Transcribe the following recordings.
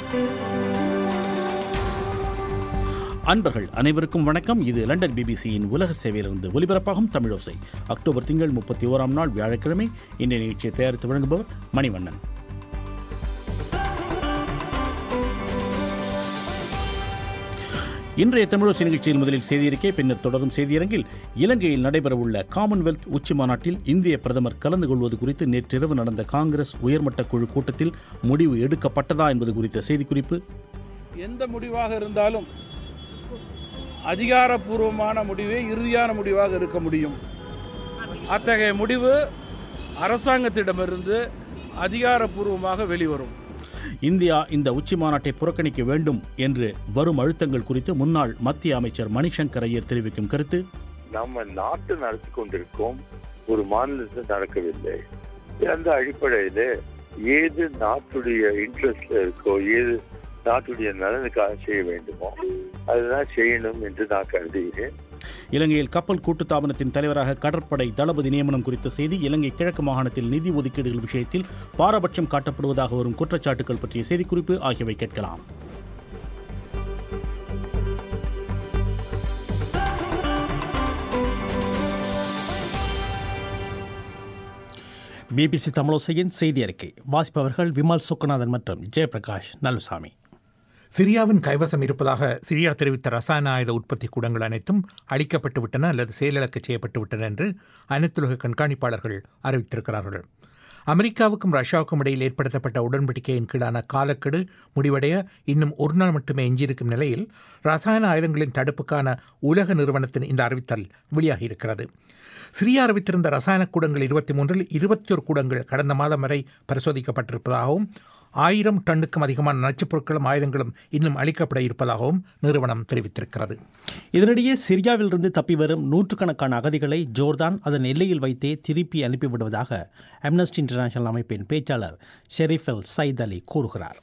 அன்பர்கள் அனைவருக்கும் வணக்கம் இது லண்டன் பிபிசியின் உலக சேவையிலிருந்து ஒலிபரப்பாகும் தமிழோசை அக்டோபர் திங்கள் முப்பத்தி ஓராம் நாள் வியாழக்கிழமை இந்த நிகழ்ச்சியை தயாரித்து வழங்குபவர் மணிவண்ணன் இன்றைய தமிழோசை நிகழ்ச்சியில் முதலில் செய்தியிருக்கை பின்னர் தொடரும் செய்தியரங்கில் இலங்கையில் நடைபெறவுள்ள காமன்வெல்த் உச்சி மாநாட்டில் இந்திய பிரதமர் கலந்து கொள்வது குறித்து நேற்றிரவு நடந்த காங்கிரஸ் உயர்மட்ட குழு கூட்டத்தில் முடிவு எடுக்கப்பட்டதா என்பது குறித்த செய்திக்குறிப்பு எந்த முடிவாக இருந்தாலும் அதிகாரப்பூர்வமான முடிவே இறுதியான முடிவாக இருக்க முடியும் அத்தகைய முடிவு அரசாங்கத்திடமிருந்து அதிகாரப்பூர்வமாக வெளிவரும் இந்தியா இந்த உச்சி மாநாட்டை புறக்கணிக்க வேண்டும் என்று வரும் அழுத்தங்கள் குறித்து முன்னாள் மத்திய அமைச்சர் மணிசங்கர் ஐயர் தெரிவிக்கும் கருத்து நம்ம நாட்டு நடத்தி கொண்டிருக்கோம் ஒரு மாநிலத்தில் நடக்கவில்லை அந்த அடிப்படையில ஏது நாட்டுடைய இன்ட்ரெஸ்ட்ல இருக்கோ ஏது நாட்டுடைய நலனுக்காக செய்ய வேண்டுமோ அதுதான் செய்யணும் என்று நான் கருதுகிறேன் இலங்கையில் கப்பல் கூட்டுத்தாபனத்தின் தலைவராக கடற்படை தளபதி நியமனம் குறித்த செய்தி இலங்கை கிழக்கு மாகாணத்தில் நிதி ஒதுக்கீடுகள் விஷயத்தில் பாரபட்சம் காட்டப்படுவதாக வரும் குற்றச்சாட்டுகள் பற்றிய செய்திக்குறிப்பு ஆகியவை கேட்கலாம் பிபிசி தமிழோசையின் செய்தி அறிக்கை வாசிப்பவர்கள் விமல் சுக்கநாதன் மற்றும் ஜெயபிரகாஷ் நல்லுசாமி சிரியாவின் கைவசம் இருப்பதாக சிரியா தெரிவித்த ரசாயன ஆயுத உற்பத்தி கூடங்கள் அனைத்தும் அழிக்கப்பட்டு விட்டன அல்லது செயலிழக்க செய்யப்பட்டு விட்டன என்று அனைத்துலக கண்காணிப்பாளர்கள் அறிவித்திருக்கிறார்கள் அமெரிக்காவுக்கும் ரஷ்யாவுக்கும் இடையில் ஏற்படுத்தப்பட்ட உடன்படிக்கையின் கீழான காலக்கெடு முடிவடைய இன்னும் ஒரு நாள் மட்டுமே எஞ்சியிருக்கும் நிலையில் ரசாயன ஆயுதங்களின் தடுப்புக்கான உலக நிறுவனத்தின் இந்த அறிவித்தல் வெளியாகியிருக்கிறது சிரியா அறிவித்திருந்த ரசாயன கூடங்கள் இருபத்தி மூன்றில் இருபத்தி ஒரு கூடங்கள் கடந்த மாதம் வரை பரிசோதிக்கப்பட்டிருப்பதாகவும் ஆயிரம் டன்னுக்கும் அதிகமான நச்சுப் பொருட்களும் ஆயுதங்களும் இன்னும் அளிக்கப்பட இருப்பதாகவும் நிறுவனம் தெரிவித்திருக்கிறது இதனிடையே சிரியாவிலிருந்து தப்பி வரும் நூற்றுக்கணக்கான அகதிகளை ஜோர்தான் அதன் எல்லையில் வைத்தே திருப்பி அனுப்பிவிடுவதாக அம்னஸ்டி இன்டர்நேஷனல் அமைப்பின் பேச்சாளர் ஷெரீஃபெல் சயித் அலி கூறுகிறார்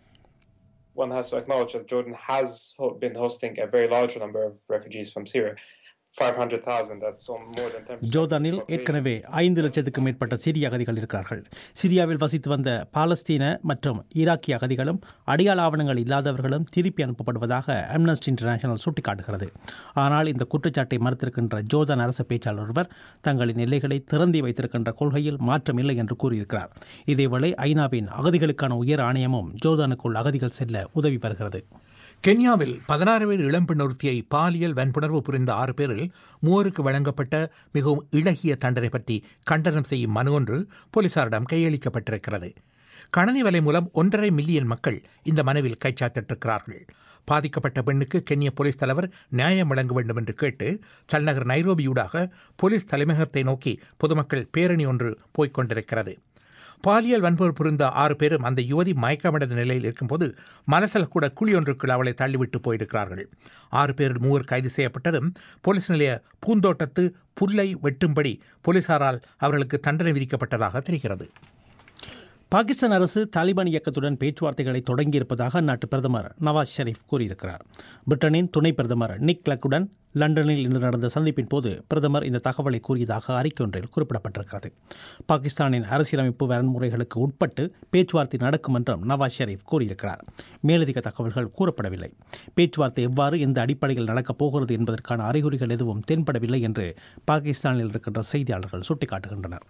one has to acknowledge that Jordan has ho- been hosting a very large number of refugees from Syria. 500,000, that's on more than 10%. ஜோர்தானில் of the population. ஏற்கனவே ஐந்து லட்சத்துக்கும் மேற்பட்ட சிரிய அகதிகள் இருக்கிறார்கள் சிரியாவில் வசித்து வந்த பாலஸ்தீன மற்றும் ஈராக்கிய அகதிகளும் அடையாள ஆவணங்கள் இல்லாதவர்களும் திருப்பி அனுப்பப்படுவதாக அம்னஸ்டி இன்டர்நேஷனல் சுட்டிக்காட்டுகிறது ஆனால் இந்த குற்றச்சாட்டை மறுத்திருக்கின்ற ஜோர்தான் அரசு பேச்சாளர் ஒருவர் தங்களின் எல்லைகளை திறந்து வைத்திருக்கின்ற கொள்கையில் மாற்றம் இல்லை என்று கூறியிருக்கிறார் இதேவேளை ஐநாவின் அகதிகளுக்கான உயர் ஆணையமும் ஜோர்தானுக்குள் அகதிகள் செல்ல உதவி வருகிறது கென்யாவில் பதினாறு வயது இளம்பெண் ஒருத்தியை பாலியல் வன்புணர்வு புரிந்த ஆறு பேரில் மூவருக்கு வழங்கப்பட்ட மிகவும் இளகிய தண்டனை பற்றி கண்டனம் செய்யும் மனு ஒன்று போலீசாரிடம் கையளிக்கப்பட்டிருக்கிறது கணனி வலை மூலம் ஒன்றரை மில்லியன் மக்கள் இந்த மனுவில் கைச்சாத்திட்டிருக்கிறார்கள் பாதிக்கப்பட்ட பெண்ணுக்கு கென்ய போலீஸ் தலைவர் நியாயம் வழங்க வேண்டும் என்று கேட்டு தலைநகர் நைரோபியூடாக போலீஸ் தலைமையகத்தை நோக்கி பொதுமக்கள் பேரணி ஒன்று போய்க் கொண்டிருக்கிறது பாலியல் வன்பொருள் புரிந்த ஆறு பேரும் அந்த யுவதி மயக்கமடைந்த நிலையில் இருக்கும்போது மலசல கூட குழி ஒன்றுக்குள் அவளை தள்ளிவிட்டு போயிருக்கிறார்கள் ஆறு பேரில் மூவர் கைது செய்யப்பட்டதும் போலீஸ் நிலைய பூந்தோட்டத்து புல்லை வெட்டும்படி போலீசாரால் அவர்களுக்கு தண்டனை விதிக்கப்பட்டதாக தெரிகிறது பாகிஸ்தான் அரசு தாலிபான் இயக்கத்துடன் பேச்சுவார்த்தைகளை தொடங்கியிருப்பதாக அந்நாட்டு பிரதமர் நவாஸ் ஷெரீப் கூறியிருக்கிறார் பிரிட்டனின் துணை பிரதமர் நிக் லக்குடன் லண்டனில் இன்று நடந்த சந்திப்பின் போது பிரதமர் இந்த தகவலை கூறியதாக அறிக்கை ஒன்றில் குறிப்பிடப்பட்டிருக்கிறது பாகிஸ்தானின் அரசியலமைப்பு வரன்முறைகளுக்கு உட்பட்டு பேச்சுவார்த்தை நடக்கும் என்றும் நவாஸ் ஷெரீப் கூறியிருக்கிறார் மேலதிக தகவல்கள் கூறப்படவில்லை பேச்சுவார்த்தை எவ்வாறு எந்த அடிப்படையில் நடக்கப் போகிறது என்பதற்கான அறிகுறிகள் எதுவும் தென்படவில்லை என்று பாகிஸ்தானில் இருக்கின்ற செய்தியாளர்கள் சுட்டிக்காட்டுகின்றனர்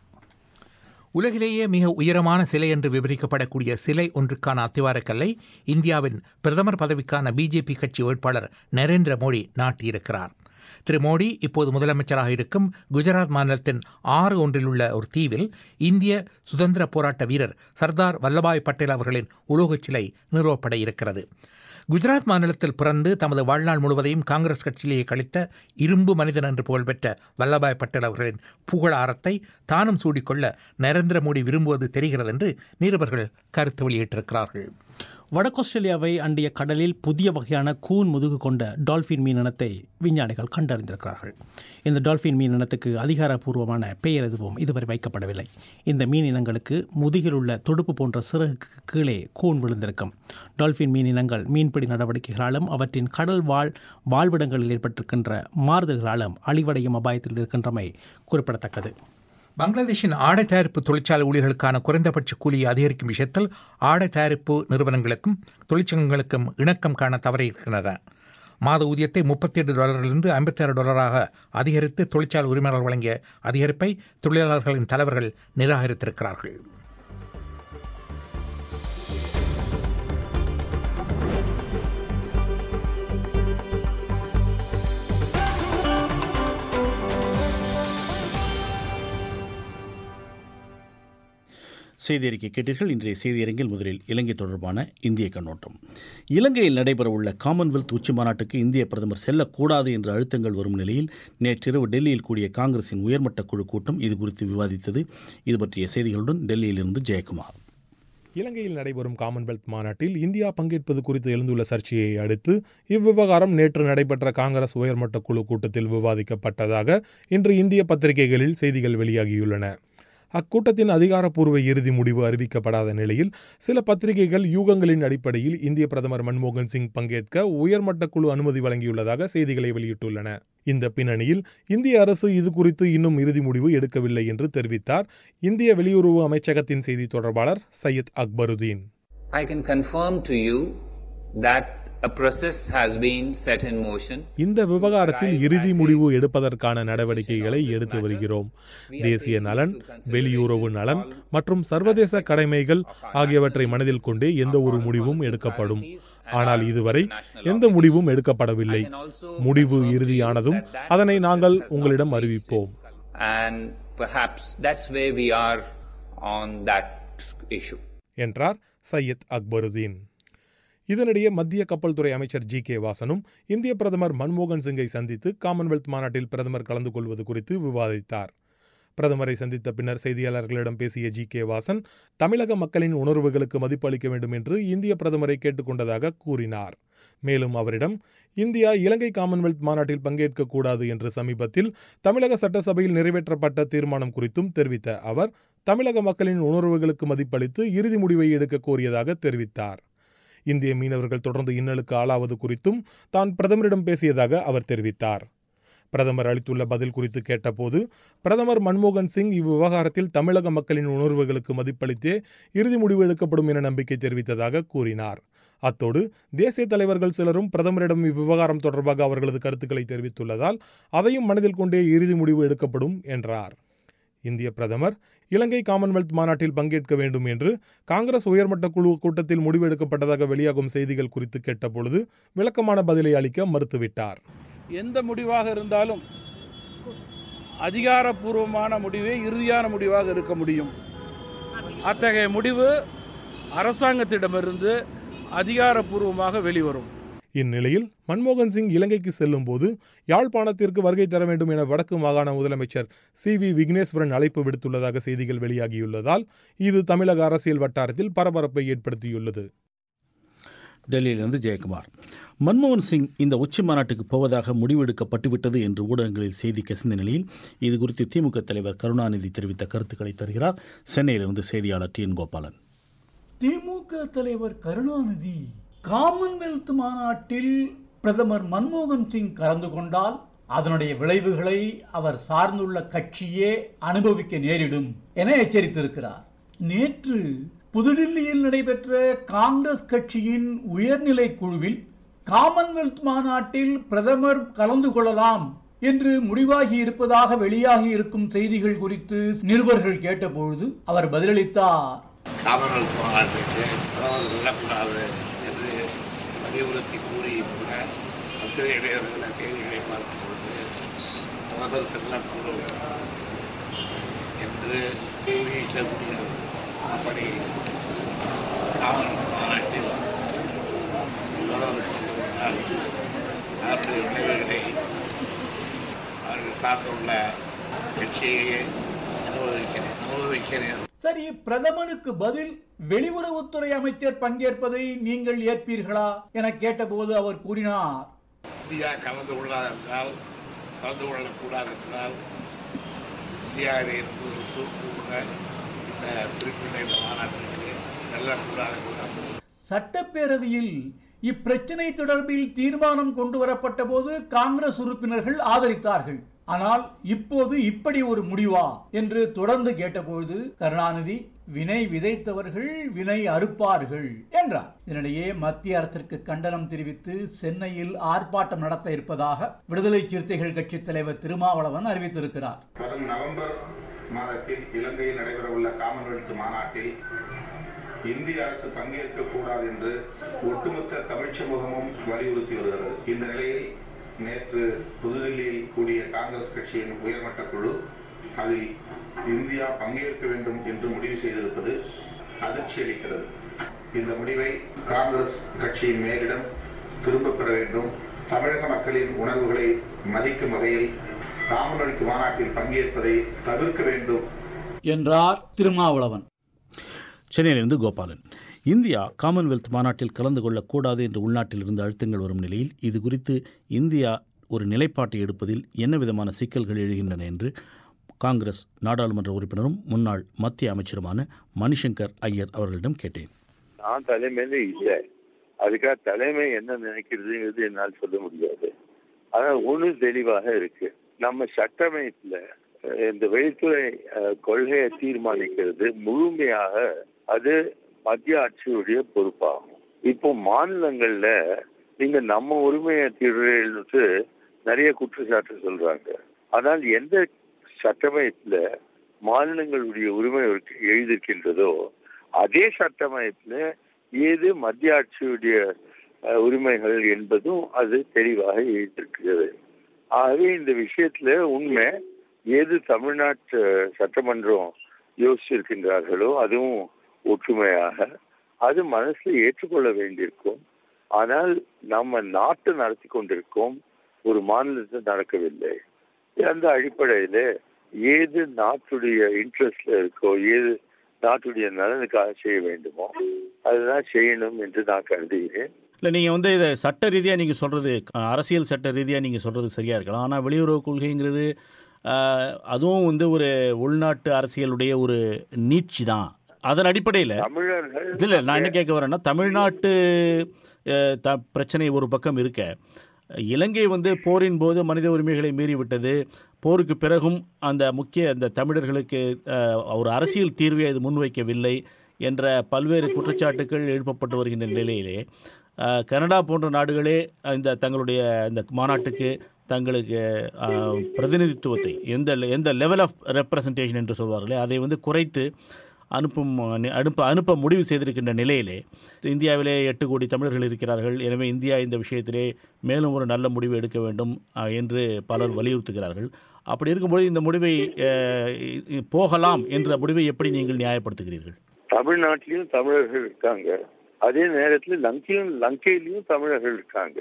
உலகிலேயே மிக உயரமான சிலை என்று விவரிக்கப்படக்கூடிய சிலை ஒன்றுக்கான அத்திவாரக்கல்லை இந்தியாவின் பிரதமர் பதவிக்கான பிஜேபி கட்சி வேட்பாளர் நரேந்திர மோடி நாட்டியிருக்கிறார் திரு மோடி இப்போது முதலமைச்சராக இருக்கும் குஜராத் மாநிலத்தின் ஆறு ஒன்றில் உள்ள ஒரு தீவில் இந்திய சுதந்திர போராட்ட வீரர் சர்தார் வல்லபாய் பட்டேல் அவர்களின் உலோகச் சிலை நிறுவப்பட இருக்கிறது குஜராத் மாநிலத்தில் பிறந்து தமது வாழ்நாள் முழுவதையும் காங்கிரஸ் கட்சியிலேயே கழித்த இரும்பு மனிதன் என்று புகழ்பெற்ற வல்லபாய் பட்டேல் அவர்களின் புகழாரத்தை தானும் சூடிக்கொள்ள நரேந்திர மோடி விரும்புவது தெரிகிறது என்று நிருபர்கள் கருத்து வெளியிட்டிருக்கிறார்கள் வடக்கு ஆஸ்திரேலியாவை அண்டிய கடலில் புதிய வகையான கூன் முதுகு கொண்ட டால்பின் மீன் இனத்தை விஞ்ஞானிகள் கண்டறிந்திருக்கிறார்கள் இந்த டால்பின் மீன் இனத்துக்கு அதிகாரப்பூர்வமான பெயர் எதுவும் இதுவரை வைக்கப்படவில்லை இந்த மீன் இனங்களுக்கு முதுகில் உள்ள துடுப்பு போன்ற சிறகுக்கு கீழே கூன் விழுந்திருக்கும் டால்பின் மீன் இனங்கள் மீன்பிடி நடவடிக்கைகளாலும் அவற்றின் கடல் வாழ் வாழ்விடங்களில் ஏற்பட்டிருக்கின்ற மாறுதல்களாலும் அழிவடையும் அபாயத்தில் இருக்கின்றமை குறிப்பிடத்தக்கது பங்களாதேஷின் ஆடை தயாரிப்பு தொழிற்சாலை ஊழியர்களுக்கான குறைந்தபட்ச கூலியை அதிகரிக்கும் விஷயத்தில் ஆடை தயாரிப்பு நிறுவனங்களுக்கும் தொழிற்சங்கங்களுக்கும் இணக்கம் காண தவறியிருக்கின்றன மாத ஊதியத்தை முப்பத்தி எட்டு டாலரிலிருந்து ஐம்பத்தி ஆறு டாலராக அதிகரித்து தொழிற்சாலை உரிமையாளர் வழங்கிய அதிகரிப்பை தொழிலாளர்களின் தலைவர்கள் நிராகரித்திருக்கிறார்கள் செய்தி அறிக்கை கேட்டீர்கள் இன்றைய செய்தியரங்கில் முதலில் இலங்கை தொடர்பான இந்திய கண்ணோட்டம் இலங்கையில் நடைபெறவுள்ள காமன்வெல்த் உச்சி மாநாட்டுக்கு இந்திய பிரதமர் செல்லக்கூடாது என்ற அழுத்தங்கள் வரும் நிலையில் நேற்றிரவு டெல்லியில் கூடிய காங்கிரசின் உயர்மட்ட குழு கூட்டம் இது குறித்து விவாதித்தது இது பற்றிய செய்திகளுடன் டெல்லியிலிருந்து ஜெயக்குமார் இலங்கையில் நடைபெறும் காமன்வெல்த் மாநாட்டில் இந்தியா பங்கேற்பது குறித்து எழுந்துள்ள சர்ச்சையை அடுத்து இவ்விவகாரம் நேற்று நடைபெற்ற காங்கிரஸ் உயர்மட்ட குழு கூட்டத்தில் விவாதிக்கப்பட்டதாக இன்று இந்திய பத்திரிகைகளில் செய்திகள் வெளியாகியுள்ளன அக்கூட்டத்தின் அதிகாரப்பூர்வ இறுதி முடிவு அறிவிக்கப்படாத நிலையில் சில பத்திரிகைகள் யூகங்களின் அடிப்படையில் இந்திய பிரதமர் மன்மோகன் சிங் பங்கேற்க உயர்மட்ட குழு அனுமதி வழங்கியுள்ளதாக செய்திகளை வெளியிட்டுள்ளன இந்த பின்னணியில் இந்திய அரசு இது குறித்து இன்னும் இறுதி முடிவு எடுக்கவில்லை என்று தெரிவித்தார் இந்திய வெளியுறவு அமைச்சகத்தின் செய்தி தொடர்பாளர் Syed Akbaruddin I can confirm to you that a process has been set in motion. இந்த விவகாரத்தில் இறுதி முடிவு எடுப்பதற்கான நடவடிக்கைகளை எடுத்து வருகிறோம் தேசிய நலன் வெளியுறவு நலன் மற்றும் சர்வதேச கடமைகள் ஆகியவற்றை மனதில் கொண்டே எந்த ஒரு முடிவும் எடுக்கப்படும் ஆனால் இதுவரை எந்த முடிவும் எடுக்கப்படவில்லை முடிவு இறுதியானதும் அதனை நாங்கள் உங்களிடம் அறிவிப்போம் And perhaps that's where we are on that issue. என்றார் சையத் அக்பருதீன் இதனிடையே மத்திய கப்பல் துறை அமைச்சர் ஜி கே வாசனும் இந்திய பிரதமர் மன்மோகன் சிங்கை சந்தித்து காமன்வெல்த் மாநாட்டில் பிரதமர் கலந்து கொள்வது குறித்து விவாதித்தார் பிரதமரை சந்தித்த பின்னர் செய்தியாளர்களிடம் பேசிய ஜி கே வாசன் தமிழக மக்களின் உணர்வுகளுக்கு மதிப்பு அளிக்க வேண்டும் என்று இந்திய பிரதமரை கேட்டுக்கொண்டதாக கூறினார் மேலும் அவரிடம் இந்தியா இலங்கை காமன்வெல்த் மாநாட்டில் பங்கேற்கக்கூடாது என்று சமீபத்தில் தமிழக சட்டசபையில் நிறைவேற்றப்பட்ட தீர்மானம் குறித்தும் தெரிவித்த அவர் தமிழக மக்களின் உணர்வுகளுக்கு மதிப்பளித்து இறுதி முடிவை எடுக்க கோரியதாக தெரிவித்தார் இந்திய மீனவர்கள் தொடர்ந்து இன்னலுக்கு ஆளாவது குறித்தும் தான் பிரதமரிடம் பேசியதாக அவர் தெரிவித்தார் பிரதமர் அளித்துள்ள பதில் குறித்து கேட்டபோது பிரதமர் மன்மோகன் சிங் இவ்விவகாரத்தில் தமிழக மக்களின் உணர்வுகளுக்கு மதிப்பளித்தே இறுதி முடிவு எடுக்கப்படும் என நம்பிக்கை தெரிவித்ததாக கூறினார் அத்தோடு தேசிய தலைவர்கள் சிலரும் பிரதமரிடம் இவ்விவகாரம் தொடர்பாக அவர்களது கருத்துக்களை தெரிவித்துள்ளதால் அதையும் மனதில் கொண்டே இறுதி முடிவு எடுக்கப்படும் என்றார் இந்திய பிரதமர் இலங்கை காமன்வெல்த் மாநாட்டில் பங்கேற்க வேண்டும் என்று காங்கிரஸ் உயர்மட்ட குழு கூட்டத்தில் முடிவெடுக்கப்பட்டதாக வெளியாகும் செய்திகள் குறித்து கேட்டபொழுது விளக்கமான பதிலை அளிக்க மறுத்துவிட்டார் எந்த முடிவாக இருந்தாலும் அதிகாரப்பூர்வமான முடிவே இறுதியான முடிவாக இருக்க முடியும் அத்தகைய முடிவு அரசாங்கத்திடமிருந்து அதிகாரப்பூர்வமாக வெளிவரும் இந்நிலையில் மன்மோகன் சிங் இலங்கைக்கு செல்லும் போது யாழ்ப்பாணத்திற்கு வருகை தர வேண்டும் என வடக்கு மாகாண முதலமைச்சர் சி வி விக்னேஸ்வரன் அழைப்பு விடுத்துள்ளதாக செய்திகள் வெளியாகியுள்ளதால் இது தமிழக அரசியல் வட்டாரத்தில் பரபரப்பை ஏற்படுத்தியுள்ளது டெல்லியிலிருந்து ஜெயக்குமார் மன்மோகன் சிங் இந்த உச்சி மாநாட்டுக்கு போவதாக முடிவெடுக்கப்பட்டுவிட்டது என்று ஊடகங்களில் செய்தி கசிந்த நிலையில் இது குறித்து திமுக தலைவர் கருணாநிதி தெரிவித்த கருத்துக்களை தருகிறார் சென்னையிலிருந்து செய்தியாளர் டி என் கோபாலன் திமுக தலைவர் கருணாநிதி காமன்வெல்த் மாநாட்டில் பிரதமர் மன்மோகன் சிங் கலந்து கொண்டால் அதனுடைய விளைவுகளை அவர் சார்ந்துள்ள கட்சியே அனுபவிக்க நேரிடும் என எச்சரித்திருக்கிறார் நேற்று புதுடில்லியில் நடைபெற்ற காங்கிரஸ் கட்சியின் உயர்நிலை குழுவில் காமன்வெல்த் மாநாட்டில் பிரதமர் கலந்து கொள்ளலாம் என்று முடிவாகி இருப்பதாக வெளியாகி இருக்கும் செய்திகள் குறித்து நிருபர்கள் கேட்டபொழுது அவர் பதிலளித்தார் காமன்வெல்த் மாநாட்டுக்கு பிரதமர் செல்லக்கூடாது என்று வலியுறுத்தி கூறி கூட பத்திரிகைகளில் இருக்கிற செய்திகளை பார்க்கும்பொழுது பிரதமர் செல்லக்கூடும் என்று ஊகிக்க முடியாது அப்படி காமன்வெல்த் மாநாட்டில் பிரதமர் கொண்டு வந்தால் அதனுடைய விளைவுகளை அவர்கள் சார்ந்துள்ள கட்சியை அனுபவிக்கிறேன் அனுபவிக்கிறேன் சரி பிரதமருக்கு பதில் வெளியுறவுத்துறை அமைச்சர் பங்கேற்பதை நீங்கள் ஏற்பீர்களா என கேட்டபோது அவர் கூறினார் இந்தியா கலந்து கொள்ளாது என்றால் கலந்து கொள்ளக்கூடாது என்றால் இந்தியாவிலே இருந்து ஒரு தூக்கு கூட இந்த குறிப்பிட்ட இந்த மாநாட்டிற்கு செல்லக்கூடாது என்று சட்டப்பேரவையில் இப்பிரச்சனை தொடர்பில் தீர்மானம் கொண்டு வரப்பட்ட போது காங்கிரஸ் உறுப்பினர்கள் ஆதரித்தார்கள் ஆனால் இப்போது இப்படி ஒரு முடிவா என்று தொடர்ந்து கேட்டபொழுது கருணாநிதி வினை விதைத்தவர்கள் வினை அறுப்பார்கள் என்றார் இதனிடையே மத்திய அரசிற்கு கண்டனம் தெரிவித்து சென்னையில் ஆர்ப்பாட்டம் நடத்த இருப்பதாக விடுதலை சிறுத்தைகள் கட்சி தலைவர் திருமாவளவன் அறிவித்திருக்கிறார் வரும் நவம்பர் மாதத்தில் இலங்கையில் நடைபெறவுள்ள காமன்வெல்த் மாநாட்டில் இந்திய அரசு பங்கேற்க கூடாது என்று ஒட்டுமொத்த தமிழ் சமூகமும் வலியுறுத்தி வருகிறது இந்த நிலையில் நேற்று புதுதில்லியில் கூடிய காங்கிரஸ் கட்சியின் உயர்மட்ட குழு அதில் இந்தியா பங்கேற்க வேண்டும் என்று முடிவு செய்திருப்பது அதிர்ச்சி அளிக்கிறது இந்த முடிவை காங்கிரஸ் கட்சியின் மேலிடம் திரும்பப் பெற வேண்டும் தமிழக மக்களின் உணர்வுகளை மதிக்கும் வகையில் காமன்வெல்த் மாநாட்டில் பங்கேற்பதை தவிர்க்க வேண்டும் என்றார் திருமாவளவன் சென்னையிலிருந்து கோபாலன் இந்தியா காமன்வெல்த் மாநாட்டில் கலந்து கொள்ளக்கூடாது என்று உள்நாட்டில் இருந்து அழுத்தங்கள் வரும் நிலையில் இது குறித்து இந்தியா ஒரு நிலைப்பாட்டை எடுப்பதில் என்ன விதமான சிக்கல்கள் எழுகின்றன என்று காங்கிரஸ் நாடாளுமன்ற உறுப்பினரும் முன்னாள் மத்திய அமைச்சருமான மணிசங்கர் ஐயர் அவர்களிடம் கேட்டேன் நான் தலைமையில இல்லை அதுக்காக தலைமை என்ன நினைக்கிறதுங்கிறது என்னால் சொல்ல முடியாது ஆனா ஒண்ணு தெளிவாக இருக்கு நம்ம சட்டமைப்புல அஹ், இந்த வெளித்துறை அஹ், கொள்கையை தீர்மானிக்கிறது முழுமையாக அது மத்திய ஆட்சியுடைய பொறுப்பாகும் இப்போ மாநிலங்கள்ல நீங்க நம்ம உரிமையை தீர்வுக்கு நிறைய குற்றச்சாட்டு சொல்றாங்க ஆனால் எந்த சட்டமைப்புல மாநிலங்களுடைய உரிமை இருக்கு- எழுதியிருக்கின்றதோ அதே சட்டமைப்புல ஏது மத்திய ஆட்சியுடைய அஹ், உரிமைகள் என்பதும் அது தெளிவாக எழுதியிருக்கிறது ஆகவே இந்த விஷயத்துல உண்மை ஏது தமிழ்நாட்டு சட்டமன்றம் யோசிச்சிருக்கின்றார்களோ அதுவும் ஒற்றுமையாக அது மனசுல ஏற்றுக்கொள்ள வேண்டியிருக்கும் ஆனால் நம்ம நாட்டு நடத்தி கொண்டிருக்கோம் ஒரு மாநிலத்தில் நடக்கவில்லை அந்த அடிப்படையில ஏது நாட்டுடைய இன்ட்ரெஸ்ட்ல இருக்கோ ஏது நாட்டுடைய நலனுக்காக செய்ய வேண்டுமோ அதுதான் செய்யணும் என்று நான் கருதுகிறேன் இல்லை நீங்கள் வந்து இதை சட்ட ரீதியாக நீங்கள் சொல்கிறது அரசியல் சட்ட ரீதியாக நீங்கள் சொல்கிறது சரியாக இருக்கலாம் ஆனால் வெளியுறவு கொள்கைங்கிறது அஹ், அதுவும் வந்து ஒரு உள்நாட்டு அரசியலுடைய ஒரு நீட்சி தான் அதன் அடிப்படையில் தமிழர்கள் இல்லை நான் என்ன கேட்க வரேன்னா தமிழ்நாட்டு அஹ், த பிரச்சனை ஒரு பக்கம் இருக்க இலங்கை வந்து போரின் போது மனித உரிமைகளை மீறிவிட்டது போருக்கு பிறகும் அந்த முக்கிய அந்த தமிழர்களுக்கு அஹ், ஒரு அரசியல் தீர்வை அது முன்வைக்கவில்லை என்ற பல்வேறு குற்றச்சாட்டுகள் எழுப்பப்பட்டு வருகின்ற நிலையிலே அஹ், கனடா போன்ற நாடுகளே இந்த தங்களுடைய இந்த மாநாட்டுக்கு தங்களுக்கு அஹ், பிரதிநிதித்துவத்தை எந்த எந்த லெவல் ஆஃப் ரெப்ரசன்டேஷன் என்று சொல்வார்களே அதை வந்து குறைத்து அனுப்பும் அனுப்ப அனுப்ப முடிவு செய்திருக்கின்ற நிலையிலே இந்தியாவிலே எட்டு கோடி தமிழர்கள் இருக்கிறார்கள் எனவே இந்தியா இந்த விஷயத்திலே மேலும் ஒரு நல்ல முடிவு எடுக்க வேண்டும் அஹ், என்று பலர் வலியுறுத்துகிறார்கள் அப்படி இருக்கும்போது இந்த முடிவை அஹ், இ- போகலாம் என்ற முடிவை எப்படி நீங்கள் நியாயப்படுத்துகிறீர்கள் தமிழ்நாட்டிலையும் தமிழர்கள் இருக்காங்க அதே நேரத்தில் லங்கையும் லங்கையிலையும் தமிழர்கள் இருக்காங்க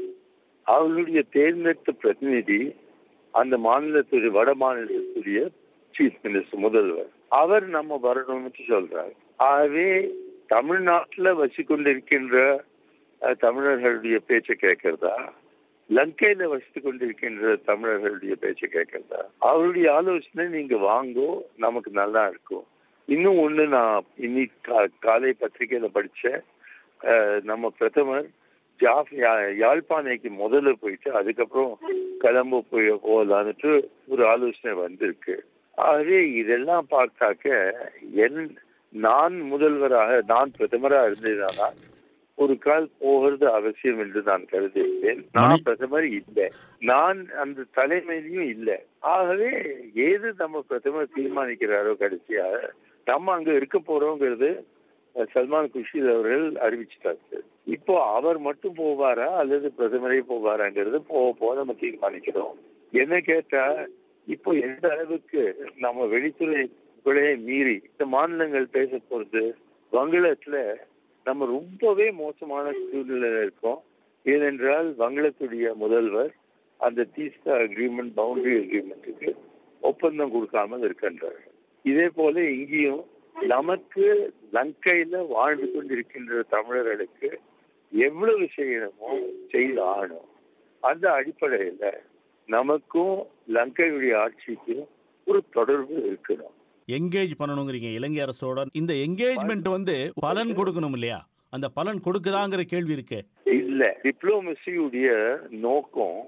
அவர்களுடைய தேர்ந்தெடுத்த பிரதிநிதி அந்த மாநிலத்துடைய வட மாநிலத்துடைய சீஃப் மினிஸ்டர் முதல்வர் அவர் நம்ம வரணும்னு சொல்றாரு ஆகவே தமிழ்நாட்டுல வசிக்கொண்டிருக்கின்ற அஹ், தமிழர்களுடைய பேச்சை கேட்கறதா லங்கையில வசித்து கொண்டிருக்கின்ற தமிழர்களுடைய பேச்சை கேட்கறதா அவருடைய ஆலோசனை நீங்க வாங்கோ நமக்கு நல்லா இருக்கும் இன்னும் ஒண்ணு நான் இன்னைக்கு கா- காலை பத்திரிகையில படிச்சேன் அஹ், நம்ம பிரதமர் ஜாஃப் யா- யாழ்ப்பாணைக்கு முதல்ல போயிட்டு அதுக்கப்புறம் கிளம்ப போய் போகலான்னுட்டு ஒரு ஆலோசனை வந்திருக்கு ஆகவே இதெல்லாம் பார்த்தாக்க என் நான் முதல்வராக நான் பிரதமராக இருந்ததுனா ஒரு கால் போகிறது அவசியம் என்று நான் கருதுகிறேன் நான் பிரதமர் இல்லை நான் அந்த தலைமையிலையும் இல்லை ஆகவே ஏது நம்ம பிரதமர் தீர்மானிக்கிறாரோ கடைசியாக நம்ம அங்க இருக்க போறோங்கிறது அஹ், சல்மான் குர்ஷித் அவர்கள் அறிவிச்சிட்டாரு இப்போ அவர் மட்டும் போவாரா அல்லது பிரதமரே போவாராங்கிறது போக போக நம்ம தீர்மானிக்கிறோம் என்ன கேட்டா இப்போ எந்த அளவுக்கு நம்ம வெளித்துறை கொள்கையை மீறி இந்த மாநிலங்கள் பேச போறது வங்களத்துல நம்ம ரொம்பவே மோசமான சூழ்நிலையில இருக்கோம் ஏனென்றால் வங்களத்துடைய முதல்வர் அந்த தீஸ்தா அக்ரிமெண்ட் பவுண்டரி அக்ரிமெண்ட்டுக்கு ஒப்பந்தம் கொடுக்காமல் இருக்கின்றார் இதே போல இங்கேயும் நமக்கு லங்கையில வாழ்ந்து கொண்டிருக்கின்ற தமிழர்களுக்கு எவ்வளவு செய்யணுமோ செய்து ஆகணும் அந்த அடிப்படையில நமக்கும் லங்கையுடைய ஆட்சிக்கும் ஒரு தொடர்பு இருக்கணும் எங்கேஜ் பண்ணணுங்கிறீங்க இலங்கை அரசோட இந்த என்கேஜ்மெண்ட் வந்து பலன் கொடுக்கணும் இல்லையா அந்த பலன் கொடுக்குதாங்கிற கேள்வி இருக்கு இல்ல டிப்ளோமசியுடைய நோக்கம்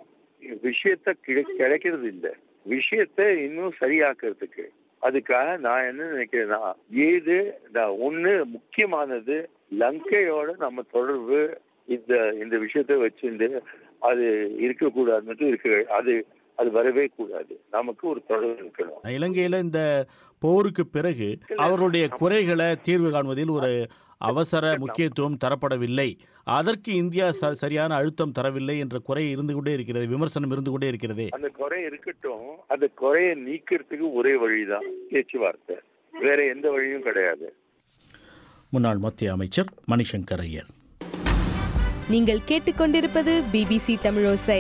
விஷயத்த கிடை- கிடைக்கிறது இல்ல விஷயத்தை இன்னும் சரியாக்குறதுக்கு அதுக்காக நான் என்ன நினைக்கிறேன்னா ஏது நான் ஒண்ணு முக்கியமானது லங்கையோட நம்ம தொடர்பு இந்த இந்த விஷயத்தை வச்சுட்டு அது இருக்கக்கூடாதுன்னு இருக்கு அது அது வரவே கூடாது நமக்கு ஒரு தொடர்பு இருக்கணும் இலங்கையில இந்த போருக்கு பிறகு அவர்களுடைய குறைகளை தீர்வு காண்பதில் ஒரு அவசர முக்கியத்துவம் தரப்படவில்லை அதற்கு இந்தியா ச- சரியான அழுத்தம் தரவில்லை என்ற குறை இருந்து கொண்டே இருக்கிறது விமர்சனம் இருந்து கொண்டே இருக்கிறது அந்த குறை இருக்கட்டும் அந்த குறையை நீக்கிறதுக்கு ஒரே வழிதான் பேச்சுவார்த்தை வேற எந்த வழியும் கிடையாது முன்னாள் மத்திய அமைச்சர் மணிசங்கர் ஐயர் நீங்கள் கேட்டுக்கொண்டிருப்பது பிபிசி தமிழோசை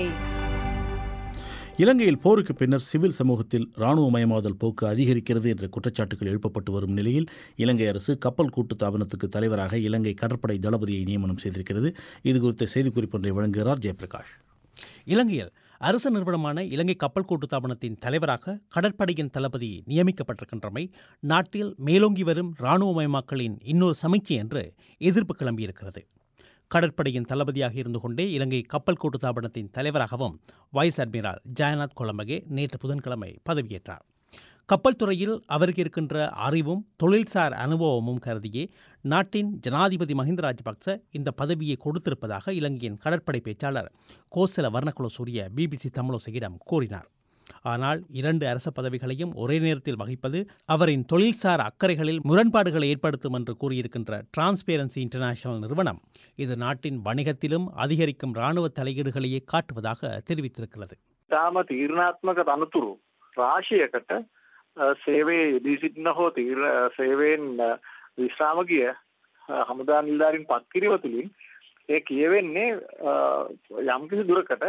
இலங்கையில் போருக்கு பின்னர் சிவில் சமூகத்தில் இராணுவமயமாதல் போக்கு அதிகரிக்கிறது என்ற குற்றச்சாட்டுகள் எழுப்பப்பட்டு வரும் நிலையில் இலங்கை அரசு கப்பல் கூட்டு தாபனத்துக்கு தலைவராக இலங்கை கடற்படை தளபதியை நியமனம் செய்திருக்கிறது இது குறித்த செய்திக்குறிப்பு ஒன்றை வழங்குகிறார் ஜெயபிரகாஷ் இலங்கையில் அரசு நிறுவனமான இலங்கை கப்பல் கூட்டு தாபனத்தின் தலைவராக கடற்படையின் தளபதி நியமிக்கப்பட்டிருக்கின்றமை நாட்டில் மேலோங்கி வரும் இராணுவமயமாக்கலின் இன்னொரு சமிக்கை என்று எதிர்ப்பு கிளம்பியிருக்கிறது கடற்படையின் தளபதியாக இருந்து கொண்டே இலங்கை கப்பல் கூட்டு தாபனத்தின் தலைவராகவும் வைஸ் அட்மிரால் ஜெயநாத் கொலம்பகே நேற்று புதன்கிழமை பதவியேற்றார் கப்பல் துறையில் அவருக்கு இருக்கின்ற அறிவும் தொழில்சார் அனுபவமும் கருதியே நாட்டின் ஜனாதிபதி மஹிந்த ராஜபக்ச இந்த பதவியை கொடுத்திருப்பதாக இலங்கையின் கடற்படை பேச்சாளர் கோசல வர்ணகுல சூரிய பிபிசி தமிழோசையிடம் கூறினார் ஆனால் இரண்டு அரச பதவிகளையும் ஒரே நேரத்தில் வகிப்பது அவரின் தொழில்சார் அக்கறைகளில் முரண்பாடுகளை ஏற்படுத்தும் என்று கூறியிருக்கின்ற டிரான்ஸ்பேரன்சி இன்டர்நேஷனல் நிறுவனம் இது நாட்டின் வணிகத்திலும் அதிகரிக்கும் இராணுவ தலையீடுகளையே காட்டுவதாக தெரிவித்திருக்கிறது තාම තීරණාත්මක තනතුරු රාශියකට අ, සේවයේ යෙදී සිටින හෝ තීර සේවයෙන් අ, විශ්‍රාම ගිය අ, හමුදා නිලධාරීන් පත් කිරීම තුළින් ඒ කියවෙන්නේ අ, යම්කිසි දුරකට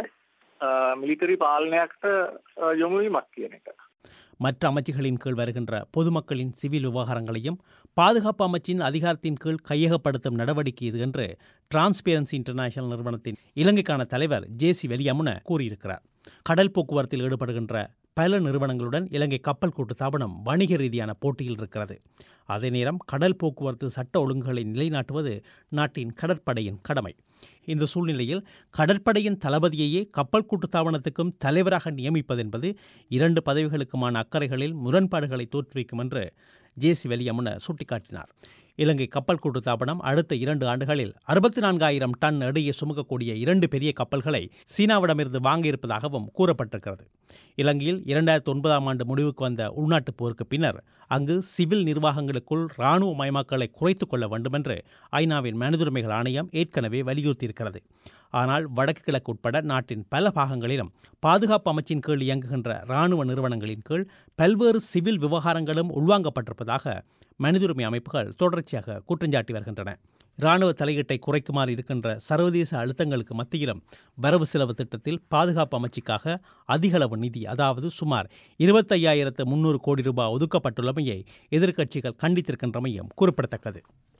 මිලිටරි පාලනයක්ට අ, යොමු වීමක් කියන එක. மற்ற அமைச்சுகளின் கீழ் வருகின்ற பொதுமக்களின் சிவில் விவகாரங்களையும் பாதுகாப்பு அமைச்சின் அதிகாரத்தின் கீழ் கையகப்படுத்தும் நடவடிக்கை இது என்று டிரான்ஸ்பேரன்சி இன்டர்நேஷனல் நிறுவனத்தின் இலங்கைக்கான தலைவர் ஜேசி வெலியமுன கூறியிருக்கிறார் கடல் போக்குவரத்தில் ஈடுபடுகின்ற பல நிறுவனங்களுடன் இலங்கை கப்பல் கூட்டு தாபனம் வணிக ரீதியான போட்டியில் இருக்கிறது அதே நேரம் கடல் போக்குவரத்து சட்ட ஒழுங்குகளை நிலைநாட்டுவது நாட்டின் கடற்படையின் கடமை இந்த சூழ்நிலையில் கடற்படையின் தளபதியையே கப்பல் கூட்டு தாபனத்துக்கும் தலைவராக நியமிப்பது என்பது இரண்டு பதவிகளுக்குமான அக்கறைகளில் முரண்பாடுகளை தோற்றுவிக்கும் என்று ஜேசி வெலியமுன சுட்டிக்காட்டினார் இலங்கை கப்பல் கூட்டு தாபனம் அடுத்த இரண்டு ஆண்டுகளில் அறுபத்தி நான்காயிரம் டன் எடையை சுமக்கக்கூடிய இரண்டு பெரிய கப்பல்களை சீனாவிடமிருந்து வாங்க இருப்பதாகவும் கூறப்பட்டிருக்கிறது இலங்கையில் இரண்டாயிரத்தி ஒன்பதாம் ஆண்டு முடிவுக்கு வந்த உள்நாட்டுப் போருக்கு பின்னர் அங்கு சிவில் நிர்வாகங்களுக்குள் இராணுவ மயமாக்கலை குறைத்துக் கொள்ள வேண்டுமென்று ஐநாவின் மனிதுரிமைகள் ஆணையம் ஏற்கனவே வலியுறுத்தியிருக்கிறது ஆனால் வடக்கு கிழக்கு உட்பட நாட்டின் பல பாகங்களிலும் பாதுகாப்பு அமைச்சின் கீழ் இயங்குகின்ற இராணுவ நிறுவனங்களின் கீழ் பல்வேறு சிவில் விவகாரங்களும் உள்வாங்கப்பட்டிருப்பதாக மனிதுரிமை அமைப்புகள் தொடர்ச்சியாக குற்றஞ்சாட்டி வருகின்றன இராணுவ தலையீட்டை குறைக்குமாறு இருக்கின்ற சர்வதேச அழுத்தங்களுக்கு மத்தியிலும் வரவு செலவு திட்டத்தில் பாதுகாப்பு அமைச்சுக்காக அதிகளவு நிதி அதாவது சுமார் இருபத்தையாயிரத்து முன்னூறு கோடி ரூபாய் ஒதுக்கப்பட்டுள்ளமையை எதிர்க்கட்சிகள் கண்டித்திருக்கின்றமையும் குறிப்பிடத்தக்கது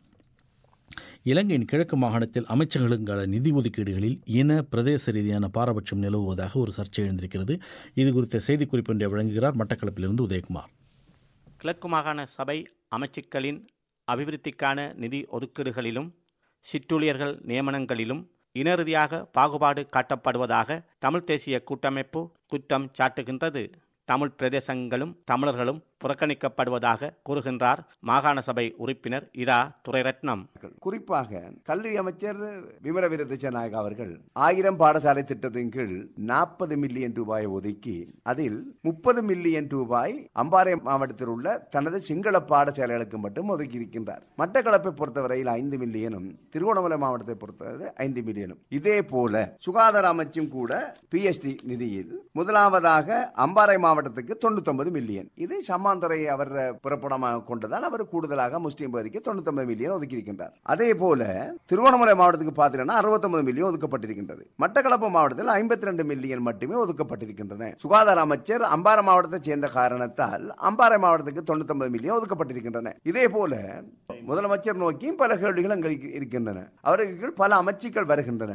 இலங்கையின் கிழக்கு மாகாணத்தில் அமைச்சர்களுக்கான நிதி ஒதுக்கீடுகளில் இன பிரதேச ரீதியான பாரபட்சம் நிலவுவதாக ஒரு சர்ச்சை எழுந்திருக்கிறது இது குறித்த செய்திக்குறிப்பு ஒன்றை வழங்குகிறார் மட்டக்களப்பிலிருந்து உதயகுமார் கிழக்கு மாகாண சபை அமைச்சுக்களின் அபிவிருத்திக்கான நிதி ஒதுக்கீடுகளிலும் சிற்றூழியர்கள் நியமனங்களிலும் இன ரீதியாக பாகுபாடு காட்டப்படுவதாக தமிழ் தேசிய கூட்டமைப்பு குற்றம் சாட்டுகின்றது தமிழ் பிரதேசங்களும் தமிழர்களும் புறக்கணிக்கப்படுவதாக கூறுகின்றார் மாகாண சபை உறுப்பினர் இரா துரைரத்னம் குறிப்பாக கல்வி அமைச்சர் விமல வீரதிச்சநாயக அவர்கள் ஆயிரம் பாடசாலை திட்டத்தின் கீழ் நாற்பது மில்லியன் ரூபாய் ஒதுக்கி அதில் முப்பது மில்லியன் ரூபாய் அம்பாறை மாவட்டத்தில் உள்ள தனது சிங்கள பாடசாலைகளுக்கு மட்டும் ஒதுக்கி இருக்கின்றார் மட்டக்களப்பை பொறுத்தவரையில் ஐந்து மில்லியனும் திருவண்ணாமலை மாவட்டத்தை பொறுத்தவரை ஐந்து மில்லியனும் இதே போல சுகாதார அமைச்சும் கூட பிஎஸ்டி நிதியில் முதலாவதாக அம்பாறை மாவட்டத்துக்கு தொண்ணூத்தொன்பது மில்லியன் இது சம்மாந்துறை அவர் புறப்படமாக கொண்டதால் அவர் கூடுதலாக முஸ்லீம் பகுதிக்கு தொண்ணூத்தொன்பது மில்லியன் ஒதுக்கி இருக்கின்றார் அதே போல திருவண்ணாமலை மாவட்டத்துக்கு பார்த்தீங்கன்னா அறுபத்தொன்பது மில்லியன் ஒதுக்கப்பட்டிருக்கின்றது மட்டக்களப்பு மாவட்டத்தில் ஐம்பத்தி ரெண்டு மில்லியன் மட்டுமே ஒதுக்கப்பட்டிருக்கின்றன சுகாதார அமைச்சர் அம்பாறை மாவட்டத்தை சேர்ந்த காரணத்தால் அம்பாறை மாவட்டத்துக்கு தொண்ணூத்தொன்பது மில்லியன் ஒதுக்கப்பட்டிருக்கின்றன இதே போல முதலமைச்சர் நோக்கியும் பல கேள்விகள் அங்கே இருக்கின்றன அவருக்கு பல அமைச்சுக்கள் வருகின்றன